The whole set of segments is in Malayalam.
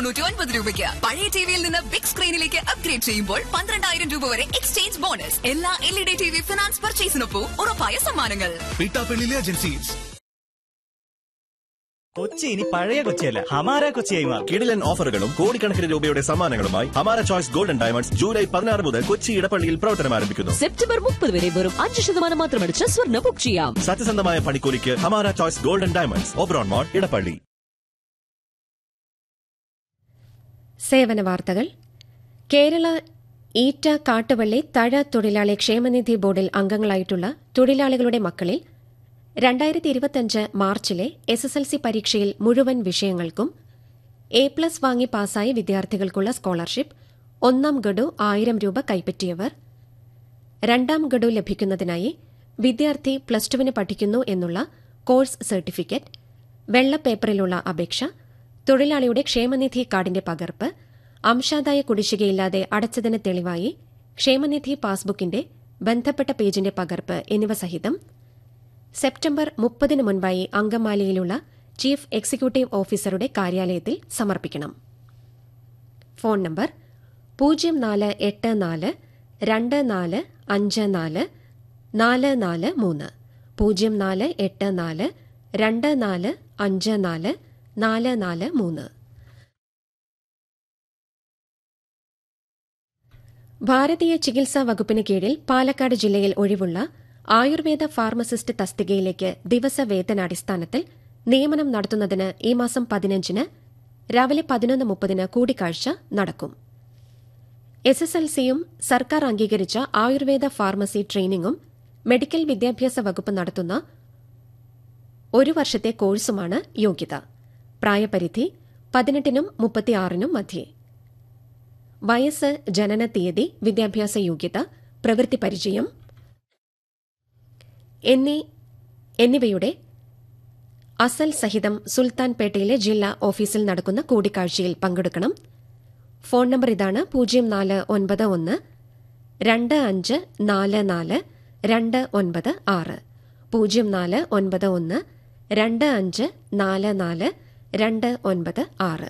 തൊണ്ണൂറ്റി ഒൻപത് രൂപയ്ക്ക് പഴയ ടിവിയിൽ നിന്ന് ബിഗ് സ്ക്രീനിലേക്ക് അപ്ഗ്രേഡ് ചെയ്യുമ്പോൾ പന്ത്രണ്ടായിരം രൂപ വരെ എക്സ്ചേഞ്ച് ബോണസ് എല്ലാ L E D T V finance പർച്ചേസിനൊപ്പം ഉറപ്പായ സമ്മാനങ്ങൾ പീട്ടാപ്പള്ളിയിലെ ഏജൻസീസ് കൊച്ചി ഇനി പഴയ കൊച്ചിയല്ല ഹമാര കൊച്ചിയായി മാറും കിടിലൻ ഓഫറുകളും കോടിക്കണക്കിന് രൂപയുടെ സമ്മാനങ്ങളുമായി ഹമാര ചോയ്സ് ഗോൾഡൻ ഡയമണ്ട്സ് ജൂലൈ പതിനാറ് മുതൽ കൊച്ചി ഇടപ്പള്ളിയിൽ പ്രവർത്തനം ആരംഭിക്കുന്നു സെപ്റ്റംബർ മുപ്പത് വരെ വെറും അഞ്ച് ശതമാനം മാത്രമടിച്ച് സ്വർണ്ണ ബുക്ക് ചെയ്യാം സത്യസന്ധമായ പണിക്കൂലിക്ക് Hamara choice golden diamonds Oberon mall Edappally സേവന വാർത്തകൾ കേരള ഈറ്റ കാട്ടുവള്ളി തഴ തൊഴിലാളി ക്ഷേമനിധി ബോർഡിൽ അംഗങ്ങളായിട്ടുള്ള തൊഴിലാളികളുടെ മക്കളിൽ രണ്ടായിരത്തി ഇരുപത്തിയഞ്ച് മാർച്ചിലെ എസ് എസ് എൽ സി പരീക്ഷയിൽ മുഴുവൻ വിഷയങ്ങൾക്കും എ പ്ലസ് വാങ്ങി പാസായ വിദ്യാർത്ഥികൾക്കുള്ള സ്കോളർഷിപ്പ് ഒന്നാം ഗഡു ആയിരം രൂപ കൈപ്പറ്റിയവർ രണ്ടാം ഗഡു ലഭിക്കുന്നതിനായി വിദ്യാർത്ഥി പ്ലസ് ടുവിന് പഠിക്കുന്നു എന്നുള്ള കോഴ്സ് സർട്ടിഫിക്കറ്റ് വെള്ള പേപ്പറിലുള്ള അപേക്ഷ തൊഴിലാളിയുടെ ക്ഷേമനിധി കാർഡിന്റെ പകർപ്പ് അംശാദായ കുടിശ്ശികയില്ലാതെ അടച്ചതിന് തെളിവായി ക്ഷേമനിധി പാസ്ബുക്കിന്റെ ബന്ധപ്പെട്ട പേജിന്റെ പകർപ്പ് എന്നിവ സഹിതം സെപ്റ്റംബർ മുപ്പതിന് മുൻപായി അങ്കമാലിയിലുള്ള ചീഫ് എക്സിക്യൂട്ടീവ് ഓഫീസറുടെ കാര്യാലയത്തിൽ സമർപ്പിക്കണം ഫോൺ നമ്പർ പൂജ്യം നാല് എട്ട് നാല് രണ്ട് നാല് അഞ്ച് നാല് നാല് നാല് മൂന്ന് പൂജ്യം നാല് എട്ട് നാല് രണ്ട് നാല് അഞ്ച് നാല് നാല് നാല് മൂന്ന് ഭാരതീയ ചികിത്സാ വകുപ്പിന് കീഴിൽ പാലക്കാട് ജില്ലയിൽ ഒഴിവുള്ള ആയുർവേദ ഫാർമസിസ്റ്റ് തസ്തികയിലേക്ക് ദിവസവേതനാടിസ്ഥാനത്തിൽ നിയമനം നടത്തുന്നതിന് ഈ മാസം പതിനഞ്ചിന് രാവിലെ പതിനൊന്ന് മുപ്പതിന് കൂടിക്കാഴ്ച നടക്കും എസ് എസ് എൽ സിയും സർക്കാർ അംഗീകരിച്ച ആയുർവേദ ഫാർമസി ട്രെയിനിങ്ങും മെഡിക്കൽ വിദ്യാഭ്യാസ വകുപ്പ് നടത്തുന്ന ഒരു വർഷത്തെ കോഴ്സുമാണ് യോഗ്യത പ്രായപരിധി പതിനെട്ടിനും മുപ്പത്തിയാറിനും മധ്യേ വയസ്സ് ജനന തീയതി വിദ്യാഭ്യാസ യോഗ്യത പ്രവൃത്തി പരിചയം എന്നീ എന്നിവയുടെ അസൽ സഹിതം സുൽത്താൻപേട്ടയിലെ ജില്ലാ ഓഫീസിൽ നടക്കുന്ന കൂടിക്കാഴ്ചയിൽ പങ്കെടുക്കണം ഫോൺ നമ്പർ ഇതാണ് പൂജ്യം നാല് ഒൻപത് ഒന്ന് രണ്ട് അഞ്ച് നാല് നാല് രണ്ട് ഒൻപത് ആറ് പൂജ്യം നാല് ഒൻപത് ഒന്ന് രണ്ട് അഞ്ച് നാല് നാല് രണ്ട് ഒൻപത് ആറ്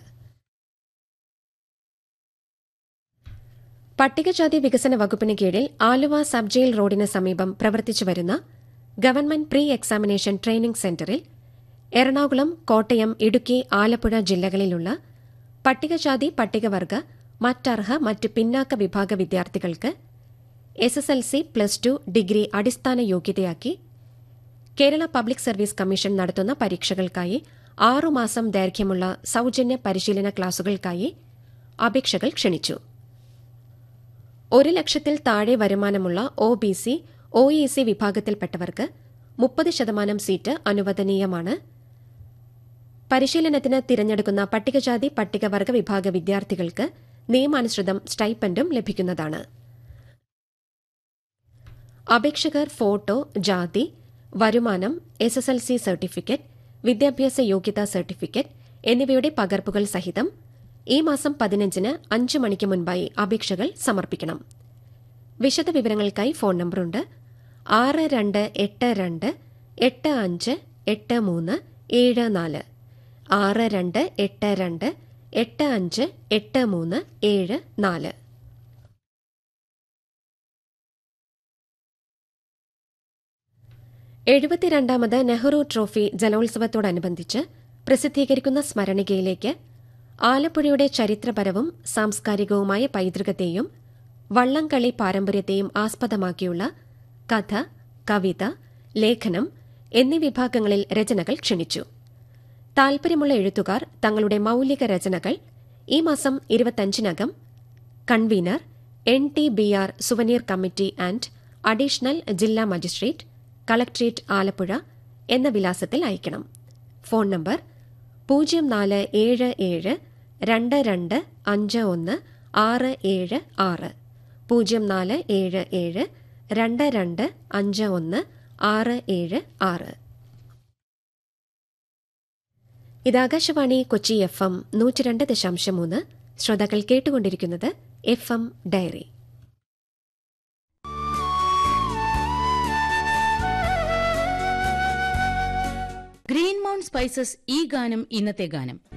പട്ടികജാതി വികസന വകുപ്പിന് കീഴിൽ ആലുവ സബ് ജയിൽ റോഡിന് സമീപം പ്രവർത്തിച്ചു വരുന്ന ഗവൺമെന്റ് പ്രീ എക്സാമിനേഷൻ ട്രെയിനിംഗ് സെന്ററിൽ എറണാകുളം കോട്ടയം ഇടുക്കി ആലപ്പുഴ ജില്ലകളിലുള്ള പട്ടികജാതി പട്ടികവർഗ മറ്റർഹ മറ്റ് പിന്നാക്ക വിഭാഗ വിദ്യാർത്ഥികൾക്ക് S S L C plus two degree അടിസ്ഥാന യോഗ്യതയാക്കി കേരള പബ്ലിക് സർവീസ് കമ്മീഷൻ നടത്തുന്ന പരീക്ഷകൾക്കായി ആറുമാസം ദൈർഘ്യമുള്ള സൌജന്യ പരിശീലന ക്ലാസുകൾക്കായി അപേക്ഷകൾ ക്ഷണിച്ചു ഒരു ലക്ഷത്തിൽ താഴെ വരുമാനമുള്ള O B C O E C വിഭാഗത്തിൽപ്പെട്ടവർക്ക് മുപ്പത് ശതമാനം സീറ്റ് അനുവദനീയമാണ് പരിശീലനത്തിന് തിരഞ്ഞെടുക്കുന്ന പട്ടികജാതി പട്ടികവർഗ വിഭാഗ വിദ്യാർത്ഥികൾക്ക് നിയമാനുസൃതം സ്റ്റൈപ്പൻഡും ലഭിക്കുന്നതാണ് അപേക്ഷകർ ഫോട്ടോ ജാതി വരുമാനം S S L C certificate വിദ്യാഭ്യാസ യോഗ്യതാ സർട്ടിഫിക്കറ്റ് എന്നിവയുടെ പകർപ്പുകൾ സഹിതം ഈ മാസം പതിനഞ്ചിന് അഞ്ച് മണിക്ക് മുൻപായി അപേക്ഷകൾ സമർപ്പിക്കണം വിശദവിവരങ്ങൾക്കായി ഫോൺ നമ്പറുണ്ട് ആറ് രണ്ട് എട്ട് രണ്ട് എട്ട് അഞ്ച് എട്ട് മൂന്ന് ഏഴ് നാല് ആറ് രണ്ട് എട്ട് രണ്ട് എട്ട് അഞ്ച് എട്ട് മൂന്ന് ഏഴ് നാല് എഴുപത്തിരണ്ടാമത് നെഹ്റു ട്രോഫി ജലോത്സവത്തോടനുബന്ധിച്ച് പ്രസിദ്ധീകരിക്കുന്ന സ്മരണികയിലേക്ക് ആലപ്പുഴയുടെ ചരിത്രപരവും സാംസ്കാരികവുമായ പൈതൃകത്തെയും വള്ളംകളി പാരമ്പര്യത്തെയും ആസ്പദമാക്കിയുള്ള കഥ കവിത ലേഖനം എന്നീ വിഭാഗങ്ങളിൽ രചനകൾ ക്ഷണിച്ചു താൽപര്യമുള്ള എഴുത്തുകാർ തങ്ങളുടെ മൌലിക രചനകൾ ഈ മാസം ഇരുപത്തഞ്ചിനകം convener N T B R souvenir committee and additional ജില്ലാ മജിസ്ട്രേറ്റ് കളക്ട്രേറ്റ് ആലപ്പുഴ എന്ന വിലാസത്തിൽ അയക്കണം ഫോൺ നമ്പർ പൂജ്യം നാല് ഏഴ് ഏഴ് രണ്ട് രണ്ട് അഞ്ച് ഒന്ന് ആറ് ഏഴ് ആറ് പൂജ്യം നാല് ഏഴ് ഏഴ് രണ്ട് രണ്ട് അഞ്ച് ഒന്ന് ആറ് ഏഴ് ആറ് ഇത് ആകാശവാണി കൊച്ചി എഫ് എം നൂറ്റിരണ്ട് ദശാംശം മൂന്ന് ശ്രോതാക്കൾ കേട്ടുകൊണ്ടിരിക്കുന്നത് F M diary green mount spices ഈ ഗാനം ഇന്നത്തെ ഗാനം